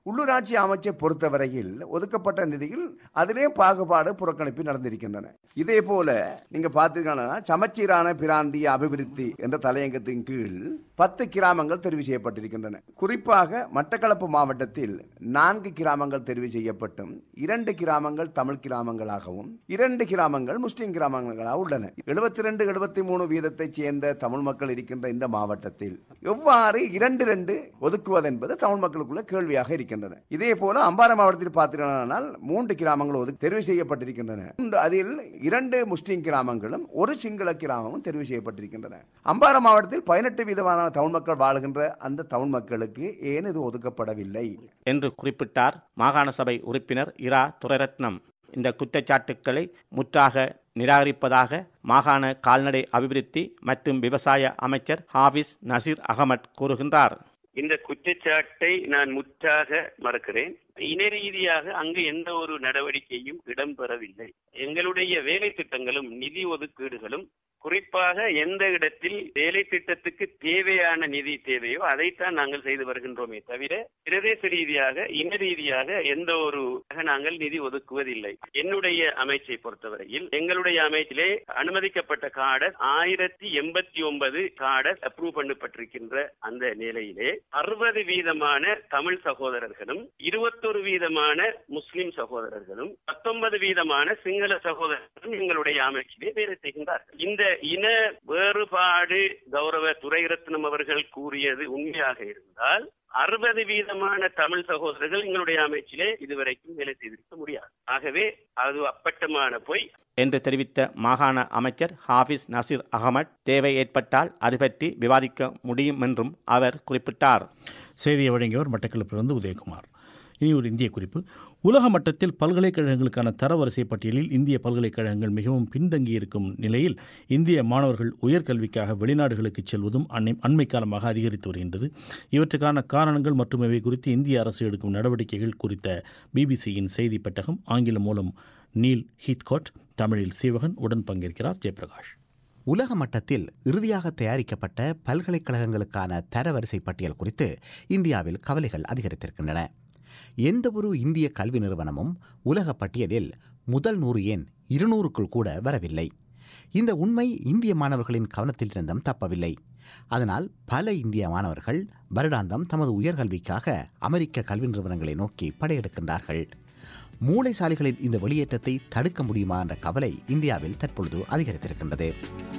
உள்ளூராட்சி அமைச்சை பொறுத்தவரையில் ஒதுக்கப்பட்ட நிதியில் அதிலே பாகுபாடு புறக்கணிப்பு நடந்திருக்கின்றன இதே போல நீங்க பார்த்தீங்கன்னா சமச்சீரான பிராந்திய அபிவிருத்தி என்ற தலையங்கத்தின் கீழ் பத்து கிராமங்கள் தெரிவு செய்யப்பட்டிருக்கின்றன குறிப்பாக மட்டக்களப்பு மாவட்டத்தில் நான்கு கிராமங்கள் தெரிவு செய்யப்பட்டும் இரண்டு கிராமங்கள் தமிழ் கிராமங்களாகவும் இரண்டு கிராமங்கள் முஸ்லிம் கிராமங்களாக உள்ளன எழுபத்தி ரெண்டு எழுபத்தி மூணு வீதத்தைச் சேர்ந்த தமிழ் மக்கள் இருக்கின்ற இந்த மாவட்டத்தில் எவ்வாறு இரண்டு ரெண்டு ஒதுக்குவது என்பது தமிழ் மக்களுக்குள்ள கேள்வியாக இருக்கின்றன இதே போல அம்பாறை மாவட்டத்தில் பார்த்தீங்கன்னா மூன்று கிராமங்கள் ஒதுக்கு தெரிவு செய்யப்பட்டிருக்கின்றன இந்த- அதில் இரண்டு முஸ்லிம் கிராமங்களும் ஒரு சிங்கள கிராமமும் தெரிவு செய்யப்பட்டிருக்கின்றன அம்பாறை மாவட்டத்தில் பதினெட்டு வீதமான தமிழ் மக்கள் வாழுகின்ற அந்த தமிழ் மக்களுக்கு ஏன் இது ஒதுக்கப்படவில்லை என்று குறிப்பிட்டார் மாகாண சபை உறுப்பினர் இரா துரைரத்னம் இந்த குற்றச்சாட்டுக்களை முற்றாக நிராகரிப்பதாக மாகாண கால்நடை அபிவிருத்தி மற்றும் விவசாய அமைச்சர் ஹாஃபிஸ் நசீர் அகமட் கூறுகின்றார் இந்த குற்றச்சாட்டை நான் முற்றாக மறக்கிறேன் இன ரீதியாக அங்கு எந்த ஒரு நடவடிக்கையும் இடம்பெறவில்லை எங்களுடைய வேலை திட்டங்களும் நிதி ஒதுக்கீடுகளும் குறிப்பாக எந்த இடத்தில் வேலை திட்டத்துக்கு தேவையான நிதி தேவையோ அதைத்தான் நாங்கள் செய்து வருகின்றோமே தவிர பிரதேச ரீதியாக இன ரீதியாக எந்த ஒரு நாங்கள் நிதி ஒதுக்குவதில்லை என்னுடைய அமைச்சை பொறுத்தவரையில் எங்களுடைய அமைச்சிலே அனுமதிக்கப்பட்ட காடர் ஆயிரத்தி எண்பத்தி ஒன்பது காடர் அப்ரூவ் பண்ணப்பட்டிருக்கின்ற அந்த நிலையிலே அறுபது வீதமான தமிழ் சகோதரர்களும் இருபத்தொரு வீதமான முஸ்லிம் சகோதரர்களும் பத்தொன்பது வீதமான சிங்கள சகோதரர்களும் எங்களுடைய அமைச்சிலே வேலை செய்கின்றார்கள் இந்த இன வேறுபாடு கௌரவ துரைரத்னம் அவர்கள் கூறியது உண்மையாக இருந்தால் அறுபது வீதமான தமிழ் சகோதரர்கள் எங்களுடைய அமைச்சிலே இதுவரைக்கும் வேலை செய்திருக்க முடியாது ஆகவே அது அப்பட்டமான பொய் என்று தெரிவித்த மாகாண அமைச்சர் ஹாஃபிஸ் நசீர் அகமட் தேவை ஏற்பட்டால் அது பற்றி விவாதிக்க முடியும் என்றும் அவர் குறிப்பிட்டார் செய்தியை வழங்கியவர் மட்டக்களப்பிலிருந்து உதயகுமார் இனி ஒரு இந்திய குறிப்பு உலக மட்டத்தில் பல்கலைக்கழகங்களுக்கான தரவரிசை பட்டியலில் இந்திய பல்கலைக்கழகங்கள் மிகவும் பின்தங்கியிருக்கும் நிலையில் இந்திய மாணவர்கள் உயர்கல்விக்காக வெளிநாடுகளுக்கு செல்வதும் அன்னை அண்மை காலமாக அதிகரித்து வருகின்றது இவற்றுக்கான காரணங்கள் மற்றும் இவை குறித்து இந்திய அரசு எடுக்கும் நடவடிக்கைகள் குறித்த பிபிசியின் செய்தி பெட்டகம் ஆங்கிலம் மூலம் நீல் ஹீத்கோட் தமிழில் சீவகன் உடன் பங்கேற்கிறார் ஜெயபிரகாஷ் உலக மட்டத்தில் இறுதியாக தயாரிக்கப்பட்ட பல்கலைக்கழகங்களுக்கான தரவரிசை பட்டியல் குறித்து இந்தியாவில் கவலைகள் அதிகரித்திருக்கின்றன எந்தவொரு இந்திய கல்வி நிறுவனமும் உலக பட்டியலில் முதல் நூறு எண் இருநூறுக்குள் கூட வரவில்லை இந்த உண்மை இந்திய மாணவர்களின் கவனத்திலிருந்தும் தப்பவில்லை அதனால் பல இந்திய மாணவர்கள் வருடாந்தம் தமது உயர்கல்விக்காக அமெரிக்க கல்வி நிறுவனங்களை நோக்கி படையெடுக்கின்றார்கள் மூளைசாலிகளின் இந்த வெளியேற்றத்தை தடுக்க முடியுமா என்ற கவலை இந்தியாவில் தற்பொழுது அதிகரித்திருக்கின்றது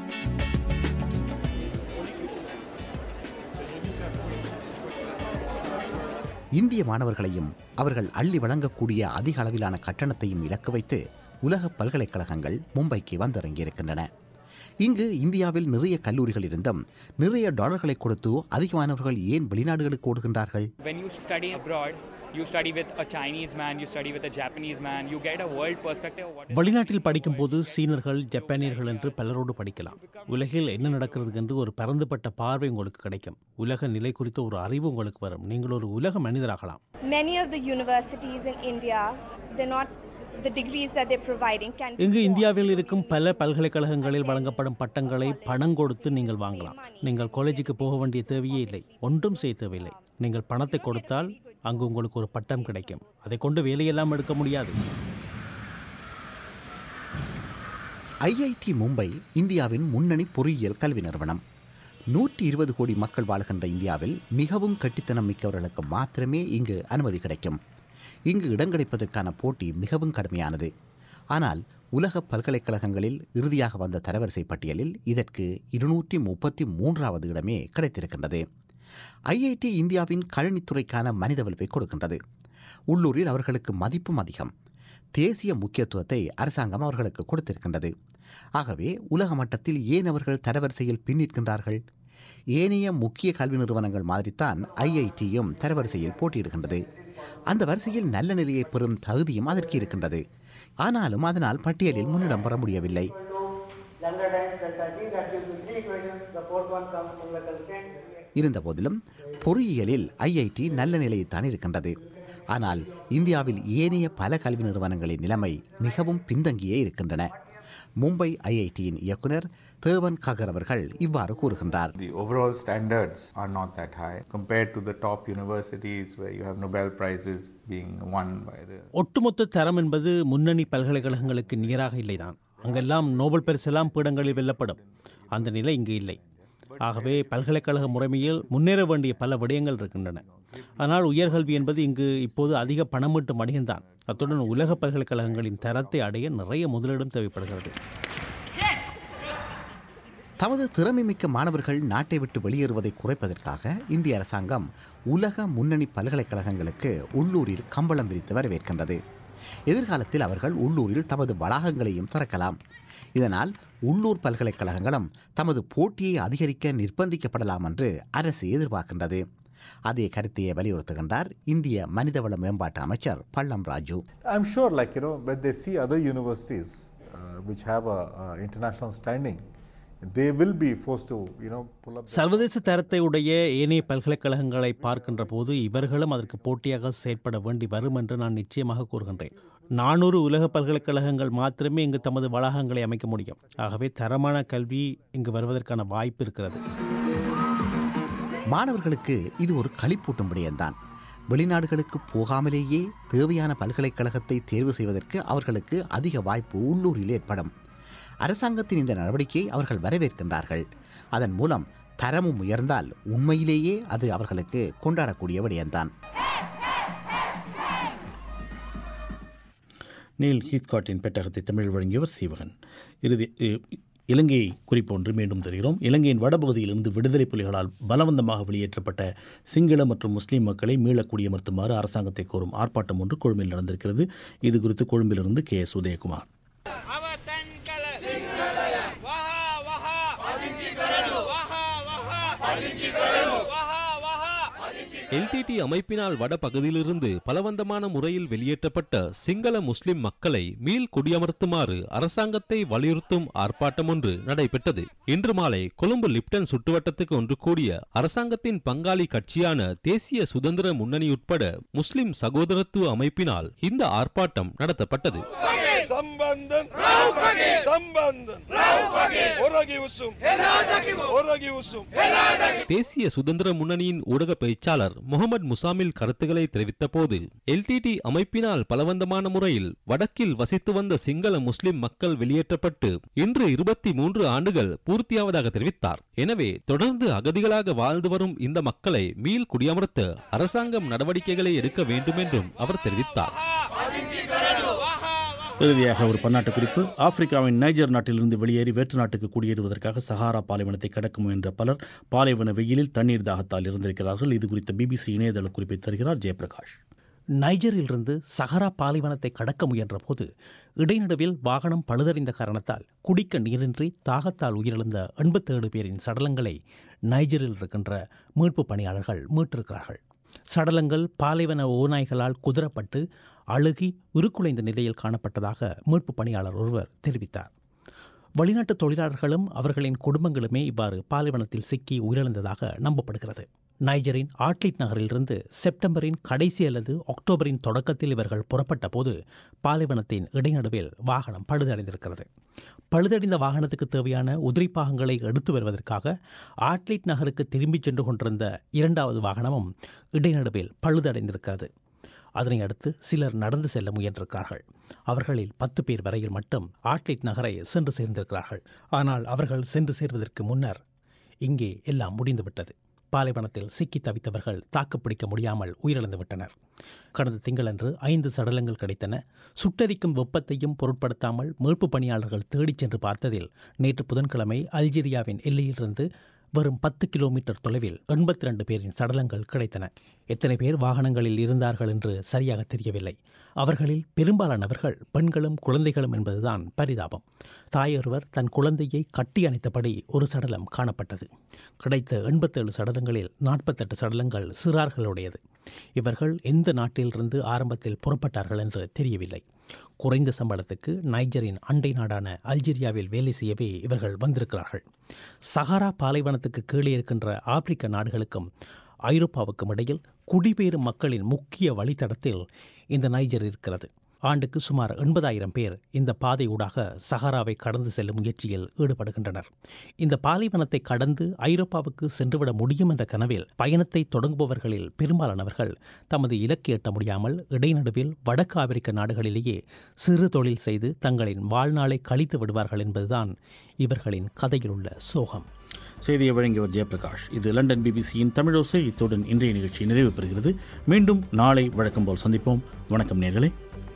இந்திய மாணவர்களையும் அவர்கள் அள்ளி வழங்கக்கூடிய அதிக அளவிலான கட்டணத்தையும் இலக்கு வைத்து உலக பல்கலைக்கழகங்கள் மும்பைக்கு வந்திறங்கியிருக்கின்றன இங்கு இந்தியாவில் நிறைய கல்லூரிகள் இருந்தும் நிறைய டாலர்களை கொடுத்து அதிகமானவர்கள் ஏன் வெளிநாடுகளுக்கு ஓடுகின்றார்கள் When you study abroad, you study with a Chinese man, you study with a Japanese man, you get a world perspective of what is வெளிநாட்டில் படிக்கும்போது சீனர்கள் ஜப்பானியர்கள் என்று பலரோடு படிக்கலாம் உலகில் என்ன நடக்கிறது என்று ஒரு பரந்துபட்ட பார்வை உங்களுக்கு கிடைக்கும் உலக நிலை குறித்த ஒரு அறிவு உங்களுக்கு வரும் நீங்கள் ஒரு உலக மனிதராகலாம் Many of the universities in India, they're not the degrees that they're providing can be இங்கு இந்தியாவில் இருக்கும் பல பல்கலைக்கழகங்களில் வழங்கப்படும் பட்டங்களை பணம் கொடுத்து நீங்கள் வாங்கலாம் நீங்கள் காலேஜுக்கு போக வேண்டிய தேவையே இல்லை ஒன்றும் செய்ய தேவையில்லை நீங்கள் பணத்தை கொடுத்தால் அங்கு உங்களுக்கு ஒரு பட்டம் கிடைக்கும் அதை கொண்டு வேலையெல்லாம் எடுக்க முடியாது ஐஐடி மும்பை இந்தியாவின் முன்னணி பொறியியல் கல்வி நிறுவனம் நூற்றி இருபது கோடி மக்கள் வாழ்கின்ற இந்தியாவில் மிகவும் கட்டித்தனம் மிக்கவர்களுக்கு மாத்திரமே இங்கு அனுமதி கிடைக்கும் இங்கு இடம் கிடைப்பதற்கான போட்டி மிகவும் கடுமையானது ஆனால் உலக பல்கலைக்கழகங்களில் இறுதியாக வந்த தரவரிசை பட்டியலில் இதற்கு இருநூற்றி முப்பத்தி மூன்றாவது இடமே கிடைத்திருக்கின்றது ஐஐடி இந்தியாவின் கழனித்துறைக்கான மனிதவல்வை கொடுக்கின்றது உள்ளூரில் அவர்களுக்கு மதிப்பும் அதிகம் தேசிய முக்கியத்துவத்தை அரசாங்கம் அவர்களுக்கு கொடுத்திருக்கின்றது ஆகவே உலக மட்டத்தில் ஏன் அவர்கள் தரவரிசையில் பின்னிற்கின்றார்கள் ஏனைய முக்கிய கல்வி நிறுவனங்கள் மாதிரித்தான் ஐஐடியும் தரவரிசையில் போட்டியிடுகின்றது அந்த வரிசையில் நல்ல நிலையை பெறும் தகுதியும் அதற்கு இருக்கின்றது ஆனாலும் அதனால் பட்டியலில் முன்னிடம் பெற முடியவில்லை இருந்தபோதிலும் பொறியியலில் ஐஐடி நல்ல நிலையைத்தான் இருக்கின்றது ஆனால் இந்தியாவில் ஏனைய பல கல்வி நிறுவனங்களின் நிலைமை மிகவும் பின்தங்கியே இருக்கின்றன மும்பை ஐஐடியின் இயக்குனர் தேவன் ககர் அவர்கள் இவ்வாறு கூறுகின்றார் The overall standards are not that high compared to the top universities where you have Nobel Prizes being won by the ஒட்டுமொத்த தரம் என்பது முன்னணி பல்கலைக்கழகங்களுக்கு நிகராக இல்லைதான் அங்கெல்லாம் நோபல் பரிசெல்லாம் பீடங்களில் வெல்லப்படும் அந்த நிலை இங்கு இல்லை ஆகவே பல்கலைக்கழக முறைமையில் முன்னேற வேண்டிய பல விடயங்கள் இருக்கின்றன ஆனால் உயர்கல்வி என்பது இங்கு இப்போது அதிக பணமீட்டும் வணிகம்தான் அத்துடன் உலக பல்கலைக்கழகங்களின் தரத்தை அடைய நிறைய முதலிடம் தேவைப்படுகிறது தமது திறமைமிக்க மாணவர்கள் நாட்டை விட்டு வெளியேறுவதை குறைப்பதற்காக இந்திய அரசாங்கம் உலக முன்னணி பல்கலைக்கழகங்களுக்கு உள்ளூரில் கம்பளம் விரித்து வரவேற்கின்றது எதிர்காலத்தில் அவர்கள் உள்ளூரில் தமது வளாகங்களையும் திறக்கலாம் இதனால் உள்ளூர் பல்கலைக்கழகங்களும் தமது போட்டியை அதிகரிக்க நிர்பந்திக்கப்படலாம் என்று அரசு எதிர்பார்க்கின்றது அதே கருத்தையை வலியுறுத்துகின்றார் இந்திய மனிதவள மேம்பாட்டு அமைச்சர் பள்ளம் Raju I'm sure, like, you know, when they see other universities uh, which have a, uh international standing, they will be forced to, you know, pull up. சர்வதேச தரத்தை உடைய ஏனைய பல்கலைக்கழகங்களை பார்க்கின்ற போது இவர்களும் அதற்கு போட்டியாக செயற்பட வேண்டி வரும் என்று நான் நிச்சயமாக கூறுகின்றேன் நானூறு உலக பல்கலைக்கழகங்கள் மாத்திரமே இங்கு தமது வளாகங்களை அமைக்க முடியும் ஆகவே தரமான கல்வி இங்கு வருவதற்கான வாய்ப்பு இருக்கிறது மாணவர்களுக்கு இது ஒரு களிப்பூட்டும் விடயம்தான் வெளிநாடுகளுக்கு போகாமலேயே தேவையான பல்கலைக்கழகத்தை தேர்வு செய்வதற்கு அவர்களுக்கு அதிக வாய்ப்பு உள்ளூரில் ஏற்படும் அரசாங்கத்தின் இந்த நடவடிக்கையை அவர்கள் வரவேற்கின்றார்கள் அதன் மூலம் தரமும் உயர்ந்தால் உண்மையிலேயே அது அவர்களுக்கு கொண்டாடக்கூடிய விடயம்தான் நீல் ஹீத்காட்டின் பெட்டகத்தை தமிழ் வழங்கியவர் சீவகன் இறுதி இ- இலங்கை குறிப்பு ஒன்று மீண்டும் தருகிறோம் இலங்கையின் வடபகுதியிலிருந்து விடுதலை புலிகளால் பலவந்தமாக வெளியேற்றப்பட்ட சிங்கள மற்றும் முஸ்லீம் மக்களை மீள குடியமர்த்துமாறு அரசாங்கத்தை கோரும் ஆர்ப்பாட்டம் ஒன்று கொழும்பில் நடந்திருக்கிறது இது குறித்து கொழும்பிலிருந்து கே எஸ் உதயகுமார் எல்டிடி அமைப்பினால் வடபகுதியிலிருந்து பலவந்தமான முறையில் வெளியேற்றப்பட்ட சிங்கள முஸ்லிம் மக்களை மீள் குடியமர்த்துமாறு அரசாங்கத்தை வலியுறுத்தும் ஆர்ப்பாட்டம் ஒன்று நடைபெற்றது இன்று மாலை கொழும்பு லிப்டன் சுற்றுவட்டத்துக்கு ஒன்று கூடிய அரசாங்கத்தின் பங்காளி கட்சியான தேசிய சுதந்திர முன்னணி உட்பட முஸ்லிம் சகோதரத்துவ அமைப்பினால் இந்த ஆர்ப்பாட்டம் நடத்தப்பட்டது சம்பந்தன் சம்பந்தன் ஒரகி உசும் ஒரகி உசும் தேசிய சுதந்திர முன்னணியின் ஊடக பேச்சாளர் முகமது முசாமில் கருத்துக்களை தெரிவித்த போது எல்டிடி அமைப்பினால் பலவந்தமான முறையில் வடக்கில் வசித்து வந்த சிங்கள முஸ்லிம் மக்கள் வெளியேற்றப்பட்டு இன்று இருபத்தி மூன்று ஆண்டுகள் பூர்த்தியாவதாக தெரிவித்தார் எனவே தொடர்ந்து அகதிகளாக வாழ்ந்து வரும் இந்த மக்களை மீள் குடியமர்த்த அரசாங்கம் நடவடிக்கைகளை எடுக்க வேண்டும் என்றும் அவர் தெரிவித்தார் இறுதியாக ஒரு பன்னாட்டு குறிப்பு ஆப்பிரிக்காவின் நைஜர் நாட்டிலிருந்து வெளியேறி வேற்று நாட்டுக்கு குடியேறுவதற்காக சஹாரா பாலைவனத்தை கடக்க முயன்ற பலர் பாலைவன வெயிலில் தண்ணீர் தாகத்தால் இருந்திருக்கிறார்கள் இது குறித்த பிபிசி இணையதள குறிப்பை தருகிறார் ஜெயபிரகாஷ் நைஜரிலிருந்து சஹரா பாலைவனத்தை கடக்க முயன்றபோது இடைநடுவில் வாகனம் பழுதடைந்த காரணத்தால் குடிக்க நீரின்றி தாகத்தால் உயிரிழந்த எண்பத்தேழு பேரின் சடலங்களை நைஜரில் இருக்கின்ற மீட்பு பணியாளர்கள் மீட்டிருக்கிறார்கள் சடலங்கள் பாலைவன ஓநாய்களால் குதிரப்பட்டு அழுகி உருக்குலைந்த நிலையில் காணப்பட்டதாக மீட்பு பணியாளர் ஒருவர் தெரிவித்தார் வெளிநாட்டு தொழிலாளர்களும் அவர்களின் குடும்பங்களுமே இவ்வாறு பாலைவனத்தில் சிக்கி உயிரிழந்ததாக நம்பப்படுகிறது நைஜரின் ஆட்லிட் நகரிலிருந்து செப்டம்பரின் கடைசி அல்லது அக்டோபரின் தொடக்கத்தில் இவர்கள் புறப்பட்ட போது பாலைவனத்தின் இடைநடுவில் வாகனம் பழுதடைந்திருக்கிறது பழுதடைந்த வாகனத்துக்கு தேவையான உதிரி பாகங்களை எடுத்து வருவதற்காக ஆட்லிட் நகருக்கு திரும்பிச் சென்று கொண்டிருந்த இரண்டாவது வாகனமும் இடைநடுவில் பழுதடைந்திருக்கிறது அதனை அடுத்து சிலர் நடந்து செல்ல முயன்றிருக்கிறார்கள் அவர்களில் பத்து பேர் வரையில் மட்டும் ஆட்லிட் நகரை சென்று சேர்ந்திருக்கிறார்கள் ஆனால் அவர்கள் சென்று சேர்வதற்கு முன்னர் இங்கே எல்லாம் முடிந்துவிட்டது பாலைவனத்தில் சிக்கி தவித்தவர்கள் தாக்குப்பிடிக்க முடியாமல் உயிரிழந்து விட்டனர் கடந்த திங்களன்று ஐந்து சடலங்கள் கிடைத்தன சுட்டரிக்கும் வெப்பத்தையும் பொருட்படுத்தாமல் மீட்பு பணியாளர்கள் தேடிச் சென்று பார்த்ததில் நேற்று புதன்கிழமை அல்ஜீரியாவின் எல்லையிலிருந்து வரும் பத்து கிலோமீட்டர் தொலைவில் எண்பத்தி ரெண்டு பேரின் சடலங்கள் கிடைத்தன எத்தனை பேர் வாகனங்களில் இருந்தார்கள் என்று சரியாக தெரியவில்லை அவர்களில் பெரும்பாலானவர்கள் பெண்களும் குழந்தைகளும் என்பதுதான் பரிதாபம் தாயொருவர் தன் குழந்தையை கட்டி அணைத்தபடி ஒரு சடலம் காணப்பட்டது கிடைத்த எண்பத்தேழு சடலங்களில் நாற்பத்தெட்டு சடலங்கள் சிறார்களுடையது இவர்கள் எந்த நாட்டிலிருந்து ஆரம்பத்தில் புறப்பட்டார்கள் என்று தெரியவில்லை குறைந்த சம்பளத்துக்கு நைஜரின் அண்டை நாடான அல்ஜீரியாவில் வேலை செய்யவே இவர்கள் வந்திருக்கிறார்கள் சஹாரா பாலைவனத்துக்கு கீழே இருக்கின்ற ஆப்பிரிக்க நாடுகளுக்கும் ஐரோப்பாவுக்கும் இடையில் குடிபெயரும் மக்களின் முக்கிய வழித்தடத்தில் இந்த நைஜர் இருக்கிறது ஆண்டுக்கு சுமார் எண்பதாயிரம் பேர் இந்த பாதையூடாக சஹாராவை கடந்து செல்லும் முயற்சியில் ஈடுபடுகின்றனர் இந்த பாலைவனத்தை கடந்து ஐரோப்பாவுக்கு சென்றுவிட முடியும் என்ற கனவில் பயணத்தை தொடங்குபவர்களில் பெரும்பாலானவர்கள் தமது இலக்கு எட்ட முடியாமல் இடைநடுவில் வடக்கு ஆப்பிரிக்க நாடுகளிலேயே சிறு தொழில் செய்து தங்களின் வாழ்நாளை கழித்து விடுவார்கள் என்பதுதான் இவர்களின் கதையில் உள்ள சோகம் செய்தியை வழங்கியவர் ஜெயபிரகாஷ் இது லண்டன் பிபிசியின் தமிழோசை இத்துடன் இன்றைய நிகழ்ச்சி நிறைவு பெறுகிறது மீண்டும் நாளை வழக்கம் போல் சந்திப்போம் வணக்கம் நேர்களே